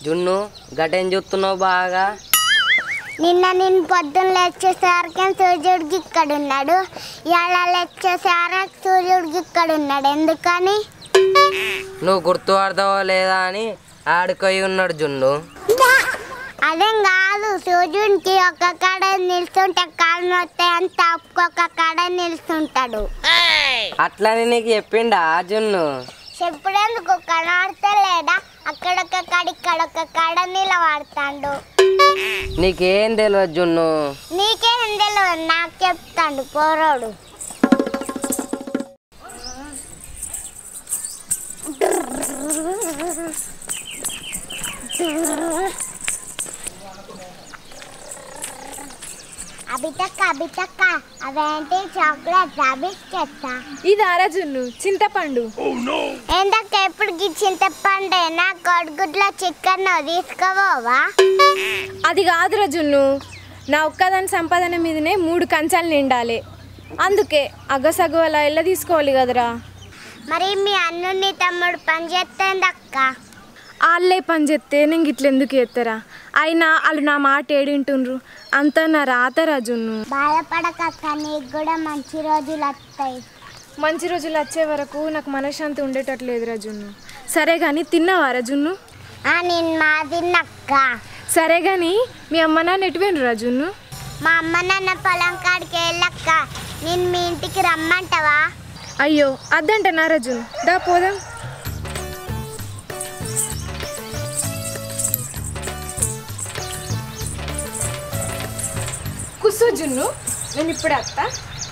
జున్ను గటేం చూస్తున్నావు బాగా నిన్న నేను పొద్దున్న లేచేసరికి సూర్యుడికి ఇక్కడ ఉన్నాడు ఇవాళ లేచేసరికి సూర్యుడికి ఇక్కడ ఉన్నాడు ఎందుకని నువ్వు గుర్తు పడతావో లేదా అని ఆడుకొని ఉన్నాడు జున్ను అదేం కాదు సూర్యుడికి ఒక కాడ నిల్చుంటే కాళ్ళు నొత్తాయి అని తప్పుకొక కాడ నిల్చుంటాడు అట్లని నీకు చెప్పిండా ఆ జున్ను చెప్పుడేందుకు కనబడితే లేదా అక్కడొక కాడ ఇక్కడొక కాడ నిలబడతాడు నీకేం తెలియదు జున్ను నీకే తెలియదు నాకు చెప్తాడు పోరోడు అభితక్క అభితక్క అవేంటి చాక్లెట్స్ బిస్కెట్సా ఇది అరజున్ను చింతపండు ఏందక్క ఎప్పుడు చింతపండే నా కొడుగుడ్లో చికెన్ తీసుకోవా అది కాదురా జున్ను నా ఒక్కదాని సంపాదన మీదనే మూడు కంచాలు నిండాలి అందుకే అగ్గసగ్గు అలా ఇళ్ళ తీసుకోవాలి కదరా మరి మీ అన్నుని తమ్ముడు పని చేస్తుందక్క వాళ్ళే పని చేస్తే నేను ఇట్లా ఎందుకు ఎత్తరా అయినా వాళ్ళు నా మాట ఏడింటుండ్రు అంతా నా రాతరా జున్ను బాధపడకక్క నీకు కూడా మంచి రోజులు వస్తాయి మంచి రోజులు వచ్చే వరకు నాకు మనశ్శాంతి ఉండేటట్లేదురా జున్ను సరే కానీ తిన్నావారా జున్ను ఆ, నేను మా తిన్నక్క సరే కానీ మీ అమ్మ నాన్న ఎటుపోయినరా జున్ను మా అమ్మ నాన్న పొలం కాడికి వెళ్ళక్క నేను మీ ఇంటికి రమ్మంటావా అయ్యో అద్దంటనారా జున్ను దా పోదాం కుస్సు జున్ను నేను ఇప్పుడే వస్తా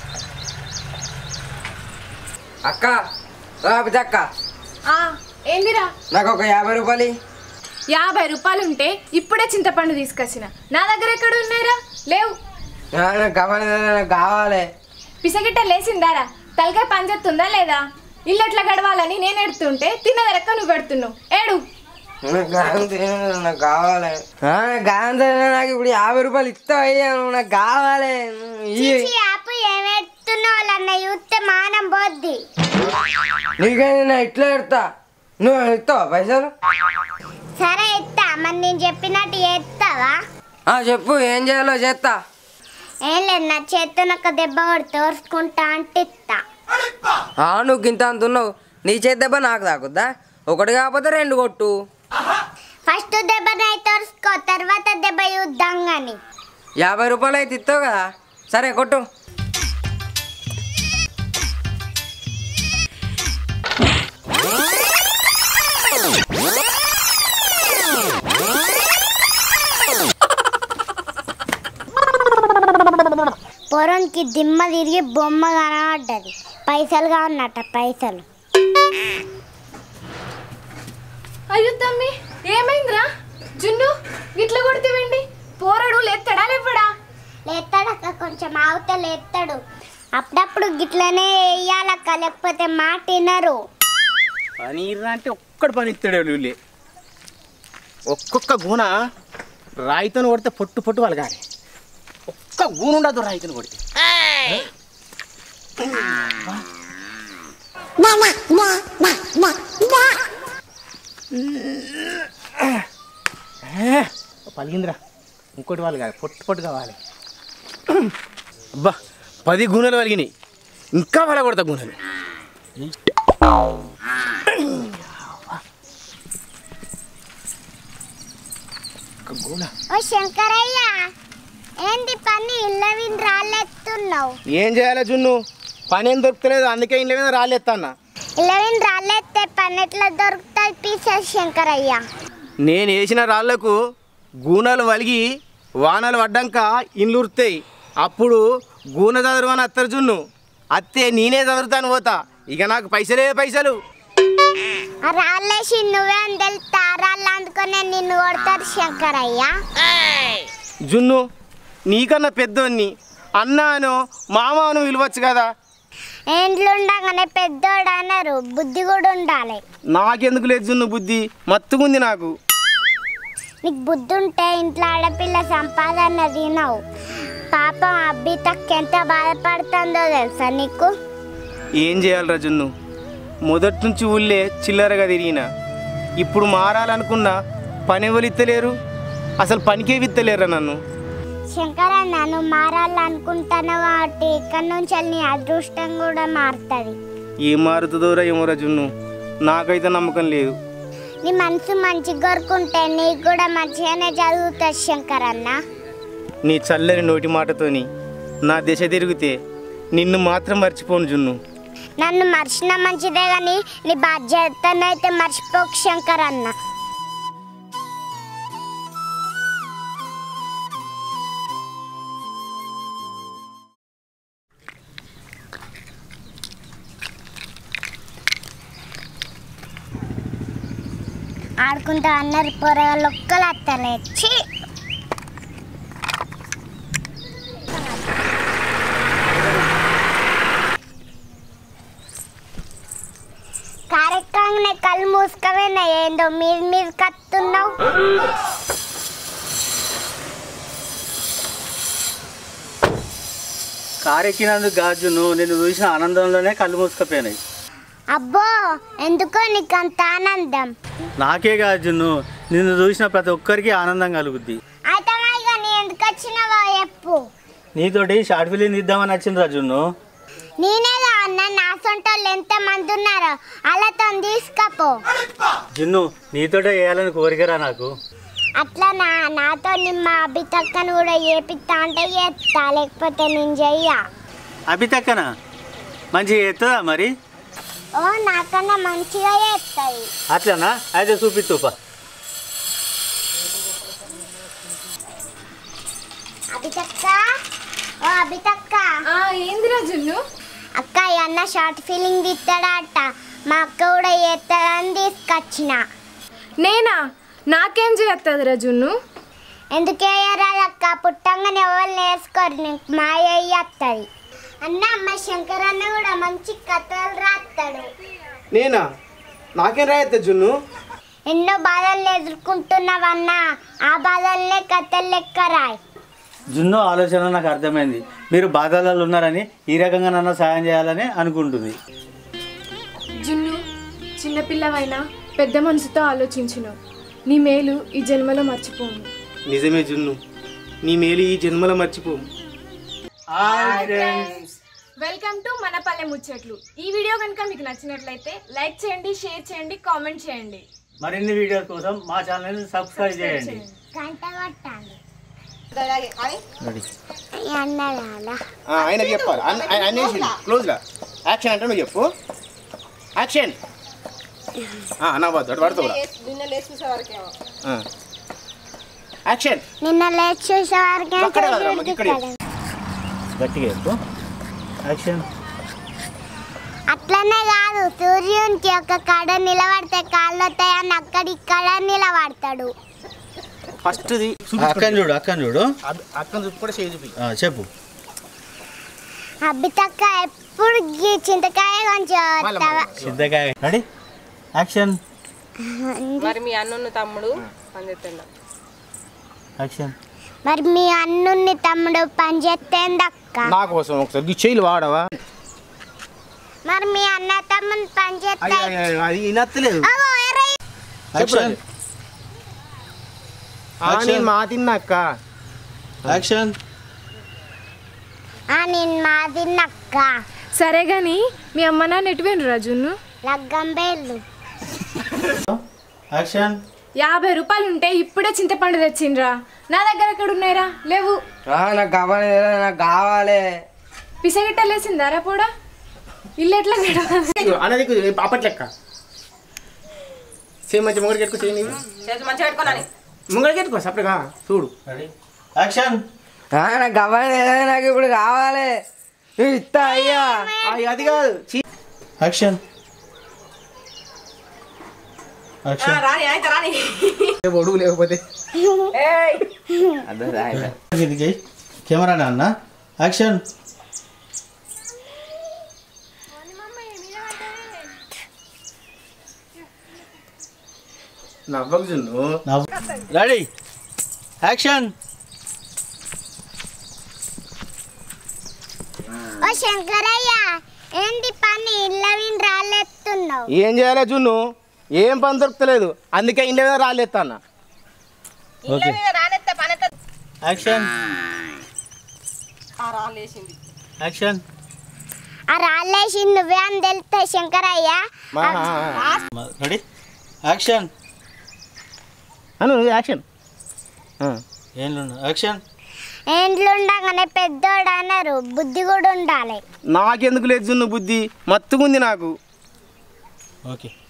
అక్క అక్క ఆ, ఏందిరా నాకు ఒక యాభై రూపాయలు యాభై రూపాయలు ఉంటే ఇప్పుడే చింతపండు తీసుకొచ్చిన నా దగ్గర ఎక్కడ ఉన్నాయిరా లేవు నాకు కావాలి నాకు కావాలి పిసగిట్ట లేచిందారా తలకాయ పనిచేస్తుందా లేదా ఇల్లు ఎట్లా గడవాలని నేను ఎడుతుంటే తిన్నదరక్క నువ్వు పెడుతున్నావు ఏడు నాకు గాయం తినదు, నాకు కావాలి ఆ, నాకు గాయం తినదు, నాకు ఇప్పుడు యాభై రూపాయలు ఇస్తావు అయ్యా నువ్వు నాకు కావాలి ఇయ్యి. చీ, ఆపు ఏమెడుతున్నావు వాళ్ళన్న చూస్తే మానం పోద్ది నీకైనా నేను ఇట్లా ఎడతా నువ్వు ఇస్తావా పైసలు సరే ఎత్తా మరి నేను చెప్పినట్టు ఎత్తావా ఆ, చెప్పు ఏం చేయాలో చేస్తా ఏం లేదు నా చేతితో ఒక దెబ్బ కొడి తోర్చుకుంటా అంటే ఇస్తా ఆ, నువ్వు గింత అంత ఉన్నావు నీ చేతి దెబ్బ నాకు తాకుద్దా ఒకటి కాకపోతే రెండు కొట్టు ఫస్ట్ దెబ్బ నై తోర్చుకో తర్వాత దెబ్బ చూద్దాం కానీ యాభై రూపాయలు అయితే ఇస్తావు కదా సరే కొట్టు పొరంకి దిమ్మ తిరిగి బొమ్మ కనబడ్డది పైసలుగా ఉన్నట్ట పైసలు అయ్యో తమ్మి ఏమైందిరా జున్ను గిట్ల కొడితేవండి పోరడు లేస్తాడా లేవడా లేస్తాడక్క కొంచెం ఆవుత లేస్తాడు అప్పుడప్పుడు గిట్లనే వేయాలక్క లేకపోతే మాట వినరు పని ఇర్రా అంటే ఒక్కడు పని ఇస్తాడు వీళ్ళే ఒక్కొక్క గూన రాయితోని కొడితే పొట్టు పొట్టు వాళ్ళగాలి ఒక్క గూన ఉండదు రాయితోని కొడితే ఏ, పలిగిందిరా ఇంకోటి వాళ్ళు కాదు పొట్టు పొట్టు కావాలి అబ్బా పది గూనెలు వలిగినాయి ఇంకా వాళ్ళ కొడతా గూనెలు ఒక్క గూన ఓ శంకరయ్య ఏంది పని ఇళ్ళ విని రాళ్ళెత్తున్నావు ఏం చేయాలి జున్ను పని ఏం దొరుకుతలేదు అందుకే ఇంట్లో మీద రాలేస్తాన్నా ఇళ్ళ విని రాళ్ళెత్తే పని ఎట్లా దొరుకుతుంది పీసెస్ శంకరయ్య నేను వేసిన రాళ్లకు గూనెలు వలిగి వానలు పడ్డాక ఇండ్లు ఉరుతాయి అప్పుడు గూన చదురు అని అత్తరు జున్ను అత్తే నేనే చదువుతాను పోతా ఇక నాకు పైసలే పైసలు ఆ రాళ్ళేసి నువ్వే అని తెలుస్తా ఆ రాళ్ళు అందుకునే నిన్ను కొడతారు శంకరయ్య జున్ను నీకన్నా పెద్దోన్ని అన్నాను మామను పిలవచ్చు కదా ఇంట్లో ఉండగానే పెద్దోడు అన్నారు బుద్ధి కూడా ఉండాలి నాకెందుకు లేదు జున్ను బుద్ధి మత్తుకుంది నాకు నీకు బుద్ధి ఉంటే ఇంట్లో ఆడపిల్ల సంపాదన తినవు పాపం అబ్బితక్క ఎంత బాధపడుతుందో తెలుసా నీకు ఏం చేయాలి రజున్ను మొదటి నుంచి ఊళ్ళే చిల్లరగా తిరిగిన ఇప్పుడు మారాలనుకున్నా పని ఎవరు ఇత్తలేరు అసలు పనికే విత్తలేరా నన్ను శంకరన్న నువ్వు మారాలనుకుంటున్నావు కాబట్టి ఇక్కడ నుంచి నీ అదృష్టం కూడా మారుతుంది ఏం మారుతుందోరా ఏమోరా జున్ను నాకైతే నమ్మకం లేదు నీ మనసు మంచిగా కోరుకుంటే నీకు కూడా మంచిగానే జరుగుతుంది శంకరన్న నీ చల్లని నోటి మాటతోని నా దిశ తిరిగితే నిన్ను మాత్రం మర్చిపోను జున్ను నన్ను మర్చిన మంచిదే కానీ నీ బాధ్యతనైతే మర్చిపోకు శంకరన్న ఆడుకుంటా అన్నారు పొరగాళ్ళు ఒక్కలు అత్తలే ఛీ కార్యక్రమంగా కళ్ళు మూసుకవేనా ఏందో మీరు మీరు కత్తున్నావు కారెక్కినందుకు గాజును నేను చూసిన ఆనందంలోనే కళ్ళు మూసుకుపోయినాయి అబ్బో ఎందుకో నీకు అంత ఆనందం నాకే గాజును నిన్ను చూసిన ప్రతి ఒక్కరికి ఆనందం కలుగుద్ది అయితే ఇక నీ ఎందుకు వచ్చినావో చెప్పు నీతోటి షార్ట్ ఫిలిం తీద్దామని వచ్చింది రాజును నేనే కావన్నా నా సొంత వాళ్ళు ఎంత మంది ఉన్నారో వాళ్ళతో తీసుకపో జున్ను నీతోటే వేయాలని కోరికరా నాకు అట్లా నా నాతో నిమ్మ అభితక్కను కూడా చేపిస్తా అంటే చేస్తా లేకపోతే నేను చెయ్య అభితక్కన మంచిగా ఎత్తుందా మరి ఓ నాకన్నా మంచిగా చేస్తుంది అట్లనా అయితే చూపిస్తుపా అభితక్క ఓ అభితక్క ఆ, ఏందిరా జున్ను అక్క ఈ అన్న షార్ట్ ఫీలింగ్ తీస్తాడట మా అక్క కూడా చేస్తాడని తీసుకొచ్చిన నేనా నాకేం చేస్తుందిరా జున్ను ఎందుకు వేయరాదు అక్క పుట్టంగానే ఎవరు నేర్చుకోరు నీకు మాయ వస్తుంది అన్న అమ్మ శంకర్ అన్న కూడా మంచి కథలు రాస్తాడు నేనా నాకేం రాయత్తే జున్ను ఎన్నో బాధలు ఎదుర్కొంటున్నావన్నా ఆ బాధలనే కథలు లెక్క రాయి జున్ను ఆలోచన నాకు అర్థమైంది మీరు బాధలలో ఉన్నారని ఈ రకంగా నన్ను సాయం చేయాలని అనుకుంటుంది జున్ను చిన్నపిల్లవైనా పెద్ద మనసుతో ఆలోచించును నీ మేలు ఈ జన్మలో మర్చిపోను నిజమే జున్ను నీ మేలు ఈ జన్మలో మర్చిపోము వెల్కమ్ టు మన పల్లె ముచ్చట్లు ఈ వీడియో కనుక మీకు నచ్చినట్లయితే లైక్ చేయండి షేర్ చేయండి కామెంట్ చేయండి మరిన్ని వీడియోల కోసం మా ఛానల్ని సబ్స్క్రైబ్ చేయండి గంట కొట్టాలి ఈ అన్న రాలా ఆయనకి చెప్పాలి అన్న- ఆయన అనేసి క్లోజ్గా యాక్షన్ అంటే నువ్వు చెప్పు యాక్షన్ నా వద్దు అటు పడుతుంది యాక్షన్ నిన్న లేచి చూసే వరకే అక్కడ కాదురా, మాకు ఇక్కడే. గట్టిగా చెప్పు యాక్షన్ అట్లనే కాదు సూర్యునికి ఒక కడ నిలబడితే కాళ్ళు వస్తాయని అక్కడి ఇక్కడ నిలబడతాడు ఫస్ట్ది అక్కని చూడు అక్కని చూడు అక్కడ చూపి కూడా చేయి చూపి ఆ, చెప్పు అబ్బితక్క ఎప్పుడు గీ చింతకాయ కొంచెం వస్తావా సిద్ధకాయ రెడీ యాక్షన్ మరి మీ అన్నను తమ్ముడు పనిచేస్తుండ యాక్షన్ మరి మీ అన్నుని తమ్ముడు పని చేస్తేందక్క నా కోసం ఒకసారి ఈ చేయిలు వాడవా మరి మీ అన్న తమ్ముని పని చేస్తే అది వినత్తలేదు అగో, ఎర్ర యాక్షన్ నేను మా తిన్నాక్క యాక్షన్ ఆ నేను మాదిన్నక్క సరే గాని మీ అమ్మ నాన్న ఎటువేండ్రు రాజును లగ్గం బేళ్ళు యాక్షన్ యాభై రూపాయలు ఉంటే ఇప్పుడే చింతపండు తెచ్చిండ్రా నా దగ్గర ఎక్కడ ఉన్నాయిరా లేవు నాకు కావాలి నాకు కావాలి పిసగిట్ట లేసిందారా పోడా ఇల్లు ఎట్లా గడవాలి? అన్నది అప్పట్లెక్క సేమ్ మంచి ముంగడికి ఎట్టుకో చేయి నీవు చేతి మంచిగా పెట్టుకోనని ముంగడికి ఎట్టుకో సపరేట్గా చూడు రెడీ యాక్షన్ ఆ, నాకు కావాలి నాకు ఇప్పుడు కావాలి నువ్వు ఇస్తా అయ్యా అయ్య, అది కాదు చీ. యాక్షన్ యాక్షన్ రాని అయితే రాని ఒడుగు లేకపోతే ఇది కెమెరా అన్న యాక్షన్ నవ్వకు జున్ను రెడీ యాక్షన్ ఓ శంకరయ్య ఏంటి పని ఇళ్ళ విని రాళ్ళెత్తున్నావు ఏం చేయాలి జున్ను ఏం పని దొరుకుతలేదు అందుకే ఇంట్లో మీద రాలేస్తాన్న ఓకే రానెత్తే పనెత్త యాక్షన్ ఆ రాలేసింది యాక్షన్ ఆ రాళ్ళేసి నువ్వే అని తెలుస్తాయి శంకరయ్య రెడీ యాక్షన్ అను యాక్షన్ ఏం యాక్షన్ ఇంట్లో ఉండగానే పెద్దోడు అన్నారు బుద్ధి కూడా ఉండాలి నాకెందుకు లేదు జున్ను బుద్ధి మత్తుకుంది నాకు ఓకే